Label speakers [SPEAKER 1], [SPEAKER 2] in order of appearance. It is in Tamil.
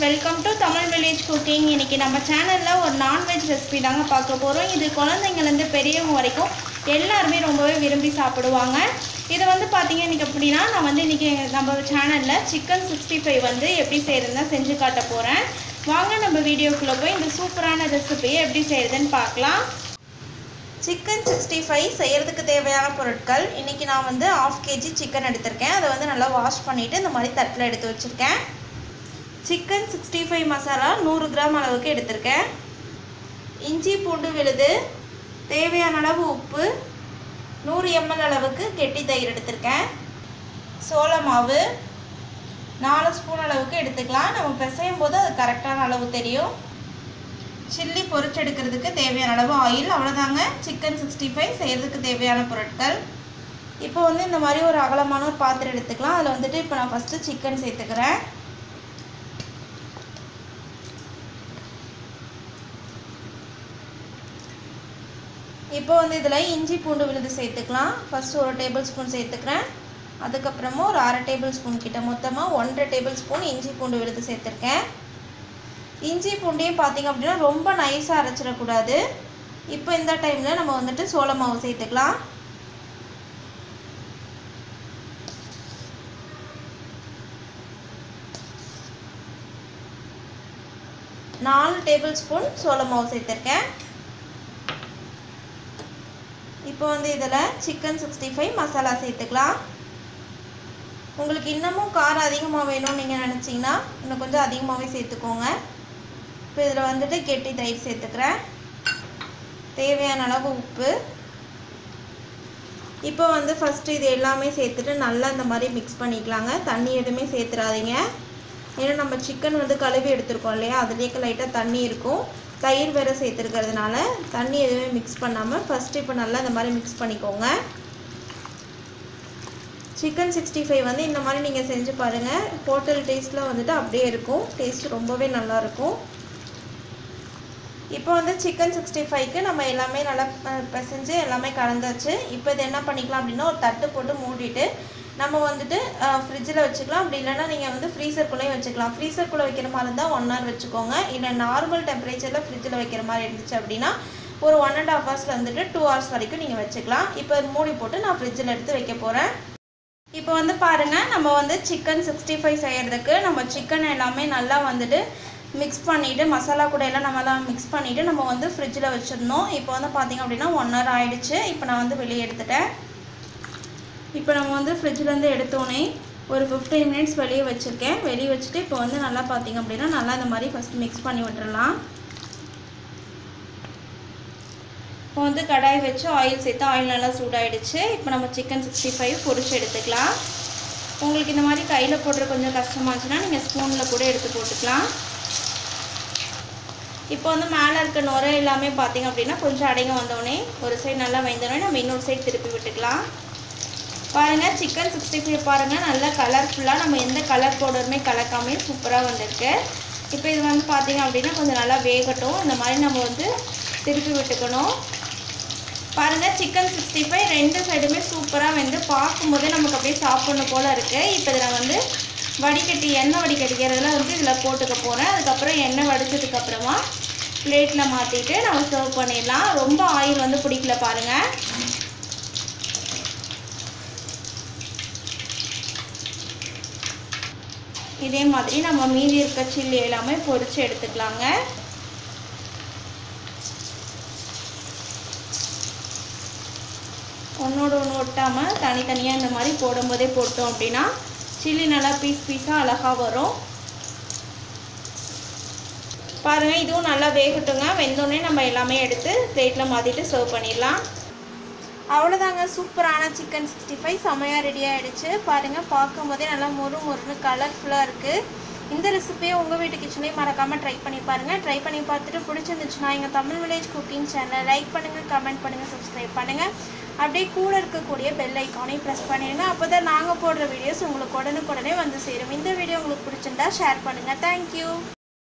[SPEAKER 1] welcome to Tamil village cooking இன்றைக்கி நம்ம சேனலில் ஒரு நான்வெஜ் ரெசிபி தாங்க பார்க்க போகிறோம் இது குழந்தைங்கலேருந்து பெரியவங்க வரைக்கும் எல்லாருமே ரொம்பவே விரும்பி சாப்பிடுவாங்க இது வந்து பார்த்தீங்க இன்றைக்கி அப்படின்னா நான் வந்து இன்றைக்கி நம்ம சேனலில் சிக்கன் சிக்ஸ்டி ஃபைவ் வந்து எப்படி செய்கிறதுனா செஞ்சு காட்ட போகிறேன் வாங்க நம்ம வீடியோக்குள்ளே போய் இந்த சூப்பரான ரெசிபியை எப்படி செய்கிறதுன்னு பார்க்கலாம் சிக்கன் சிக்ஸ்டி ஃபைவ் செய்கிறதுக்கு தேவையான பொருட்கள் இன்றைக்கி நான் வந்து ஆஃப் கேஜி சிக்கன் எடுத்திருக்கேன் அதை வந்து நல்லா வாஷ் பண்ணிவிட்டு இந்த மாதிரி தட்டில் எடுத்து வச்சுருக்கேன் சிக்கன் சிக்ஸ்டி ஃபைவ் மசாலா நூறு கிராம் அளவுக்கு எடுத்திருக்கேன் இஞ்சி பூண்டு விழுது தேவையான அளவு உப்பு நூறு எம்எல் அளவுக்கு கெட்டி தயிர் எடுத்திருக்கேன் சோள மாவு நாலு ஸ்பூன் அளவுக்கு எடுத்துக்கலாம் நம்ம பிசையும் போது அது கரெக்டான அளவு தெரியும் சில்லி பொரிச்செடுக்கிறதுக்கு தேவையான அளவு ஆயில் அவ்வளோதாங்க சிக்கன் சிக்ஸ்டி ஃபைவ் செய்கிறதுக்கு தேவையான பொருட்கள் இப்போ வந்து இந்த மாதிரி ஒரு அகலமான ஒரு பாத்திரம் எடுத்துக்கலாம் அதில் வந்துட்டு இப்போ நான் ஃபஸ்ட்டு சிக்கன் சேர்த்துக்கிறேன் இப்போ வந்து இதில் இஞ்சி பூண்டு விழுது சேர்த்துக்கலாம் ஃபஸ்ட்டு ஒரு டேபிள் ஸ்பூன் சேர்த்துக்கிறேன் அதுக்கப்புறமா ஒரு அரை டேபிள் ஸ்பூன் கிட்ட மொத்தமாக ஒன்றரை டேபிள் ஸ்பூன் இஞ்சி பூண்டு விழுது சேர்த்துருக்கேன் இஞ்சி பூண்டையும் பார்த்திங்க அப்படின்னா ரொம்ப நைஸாக அரைச்சிடக்கூடாது இப்போ இந்த டைமில் நம்ம வந்துட்டு சோள மாவு சேர்த்துக்கலாம் நாலு டேபிள் ஸ்பூன் சோள மாவு சேர்த்துருக்கேன் இப்போ வந்து இதில் சிக்கன் சிக்ஸ்டி ஃபைவ் மசாலா சேர்த்துக்கலாம் உங்களுக்கு இன்னமும் காரம் அதிகமாக வேணும்னு நீங்கள் நினச்சிங்கன்னா இன்னும் கொஞ்சம் அதிகமாகவே சேர்த்துக்கோங்க இப்போ இதில் வந்துட்டு கெட்டி தயிர் சேர்த்துக்கிறேன் தேவையான அளவு உப்பு இப்போ வந்து ஃபஸ்ட்டு இது எல்லாமே சேர்த்துட்டு நல்லா இந்த மாதிரி மிக்ஸ் பண்ணிக்கலாங்க தண்ணி எதுவுமே சேர்த்துறாதீங்க ஏன்னா நம்ம சிக்கன் வந்து கழுவி எடுத்துருக்கோம் இல்லையா அதுலேயே லைட்டாக தண்ணி இருக்கும் தயிர் வேறு சேர்த்துருக்கிறதுனால தண்ணி எதுவுமே மிக்ஸ் பண்ணாமல் ஃபஸ்ட்டு இப்போ நல்லா இந்த மாதிரி மிக்ஸ் பண்ணிக்கோங்க சிக்கன் சிக்ஸ்டி ஃபைவ் வந்து இந்த மாதிரி நீங்கள் செஞ்சு பாருங்கள் ஹோட்டல் டேஸ்ட்டில் வந்துட்டு அப்படியே இருக்கும் டேஸ்ட் ரொம்பவே நல்லாயிருக்கும் இப்போ வந்து சிக்கன் சிக்ஸ்டி ஃபைவ்க்கு நம்ம எல்லாமே நல்லா பிசைஞ்சு எல்லாமே கலந்தாச்சு இப்போ இது என்ன பண்ணிக்கலாம் அப்படின்னா ஒரு தட்டு போட்டு மூடிட்டு நம்ம வந்துட்டு ஃப்ரிட்ஜில் வச்சுக்கலாம் அப்படி இல்லைன்னா நீங்கள் வந்து ஃப்ரீசர்க்குள்ளேயும் வச்சுக்கலாம் ஃப்ரீசர்க்குள்ளே வைக்கிற மாதிரி இருந்தால் ஒன் ஹவர் வச்சுக்கோங்க இல்லை நார்மல் டெம்பரேச்சரில் ஃப்ரிட்ஜில் வைக்கிற மாதிரி இருந்துச்சு அப்படின்னா ஒரு ஒன் அண்ட் ஹாஃப் ஹவர்ஸில் வந்துட்டு டூ ஹவர்ஸ் வரைக்கும் நீங்கள் வச்சுக்கலாம் இப்போ மூடி போட்டு நான் ஃப்ரிட்ஜில் எடுத்து வைக்க போகிறேன் இப்போ வந்து பாருங்கள் நம்ம வந்து சிக்கன் சிக்ஸ்டி ஃபைவ் செய்கிறதுக்கு நம்ம சிக்கன் எல்லாமே நல்லா வந்துட்டு மிக்ஸ் பண்ணிவிட்டு மசாலா கூட எல்லாம் நம்ம எல்லாம் மிக்ஸ் பண்ணிவிட்டு நம்ம வந்து ஃப்ரிட்ஜில் வச்சிடணும் இப்போ வந்து பார்த்திங்க அப்படின்னா ஒன் ஹவர் ஆகிடுச்சு இப்போ நான் வந்து வெளியே எடுத்துட்டேன் இப்போ நம்ம வந்து ஃப்ரிட்ஜிலேருந்து எடுத்தோடனே ஒரு ஃபிஃப்டீன் மினிட்ஸ் வெளியே வச்சுருக்கேன் வெளியே வச்சுட்டு இப்போ வந்து நல்லா பார்த்திங்க அப்படின்னா நல்லா இந்த மாதிரி ஃபஸ்ட் மிக்ஸ் பண்ணி விட்டுறலாம் இப்போ வந்து கடாய் வச்சு ஆயில் சேர்த்து ஆயில் நல்லா சூடாயிடுச்சு இப்போ நம்ம சிக்கன் சிக்ஸ்டி ஃபைவ் பொரிச்சு எடுத்துக்கலாம் உங்களுக்கு இந்த மாதிரி கையில் போடுற கொஞ்சம் கஷ்டமாச்சுன்னா நீங்கள் ஸ்பூனில் கூட எடுத்து போட்டுக்கலாம் இப்போ வந்து மேலே இருக்க நுரை எல்லாமே பார்த்திங்க அப்படின்னா கொஞ்சம் அடங்க வந்தோடனே ஒரு சைடு நல்லா வெந்தோடனே நம்ம இன்னொரு சைடு திருப்பி விட்டுக்கலாம் பாருங்கள் சிக்கன் சிக்ஸ்டி ஃபைவ் பாருங்கள் நல்லா கலர்ஃபுல்லாக நம்ம எந்த கலர் பவுடருமே கலக்காமே சூப்பராக வந்திருக்கு இப்போ இது வந்து பார்த்திங்க அப்படின்னா கொஞ்சம் நல்லா வேகட்டும் இந்த மாதிரி நம்ம வந்து திருப்பி விட்டுக்கணும் பாருங்கள் சிக்கன் சிக்ஸ்டி ஃபைவ் ரெண்டு சைடுமே சூப்பராக வந்து பார்க்கும்போதே நமக்கு அப்படியே சாப்பிட்ணும் போல் இருக்குது இப்போ இதில் வந்து வடிகட்டி எண்ணெய் வடிகட்டிக்கிறதுல வந்து இதில் போட்டுக்க போகிறேன் அதுக்கப்புறம் எண்ணெய் வடித்ததுக்கப்புறமா பிளேட்டில் மாற்றிட்டு நம்ம சர்வ் பண்ணிடலாம் ரொம்ப ஆயில் வந்து பிடிக்கல பாருங்கள் இதே மாதிரி நம்ம மீதி இருக்க சில்லி எல்லாமே பொரித்து எடுத்துக்கலாங்க ஒன்றோடு ஒன்று ஒட்டாமல் தனித்தனியாக இந்த மாதிரி போடும்போதே போட்டோம் அப்படின்னா சில்லி நல்லா பீஸ் பீஸாக அழகாக வரும் பாருங்கள் இதுவும் நல்லா வேகட்டுங்க வெந்தோடனே நம்ம எல்லாமே எடுத்து பிளேட்டில் மாற்றிட்டு சர்வ் பண்ணிடலாம் அவ்வளோதாங்க சூப்பரான சிக்கன் சிக்ஸ்டி ஃபைவ் செமையாக ரெடி ஆகிடுச்சு பாருங்கள் பார்க்கும் போதே நல்லா மொறு மொறுன்னு கலர்ஃபுல்லாக இருக்குது இந்த ரெசிபியை உங்கள் வீட்டு கிச்சனையும் மறக்காமல் ட்ரை பண்ணி பாருங்கள் ட்ரை பண்ணி பார்த்துட்டு பிடிச்சிருந்துச்சுன்னா எங்கள் தமிழ் வில்லேஜ் குக்கிங் சேனலை லைக் பண்ணுங்கள் கமெண்ட் பண்ணுங்கள் சப்ஸ்கிரைப் பண்ணுங்கள் அப்படியே கூட இருக்கக்கூடிய பெல் ஐக்கானையும் ப்ரெஸ் பண்ணிடுங்க அப்போ தான் நாங்கள் போடுற வீடியோஸ் உங்களுக்கு உடனுக்குடனே வந்து சேரும் இந்த வீடியோ உங்களுக்கு பிடிச்சிருந்தா ஷேர் பண்ணுங்கள் தேங்க்யூ